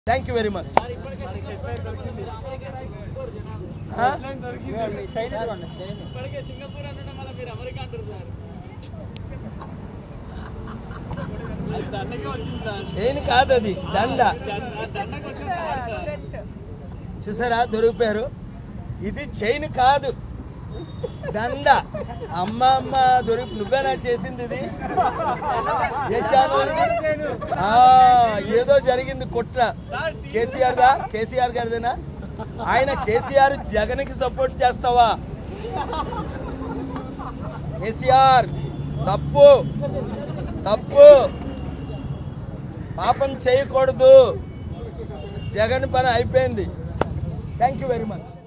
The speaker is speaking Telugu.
Thank you very much chain కాదు అది దండ చూసారా దొరికిపోయారు ఇది చైన్ కాదు దండ అమ్మ అమ్మ దొరికి నువ్వేనా చేసింది ఇది ఏ ఛానల్ ఇది? ఆ, ఏదో జరిగింది కుట్ర కేసీఆర్ దా కేసీఆర్ గారిదేనా ఆయన కేసీఆర్ జగన్ కి సపోర్ట్ చేస్తావా కేసీఆర్ తప్పు తప్పు పాపం చేయకూడదు జగన్ పని అయిపోయింది థ్యాంక్ యూ వెరీ మచ్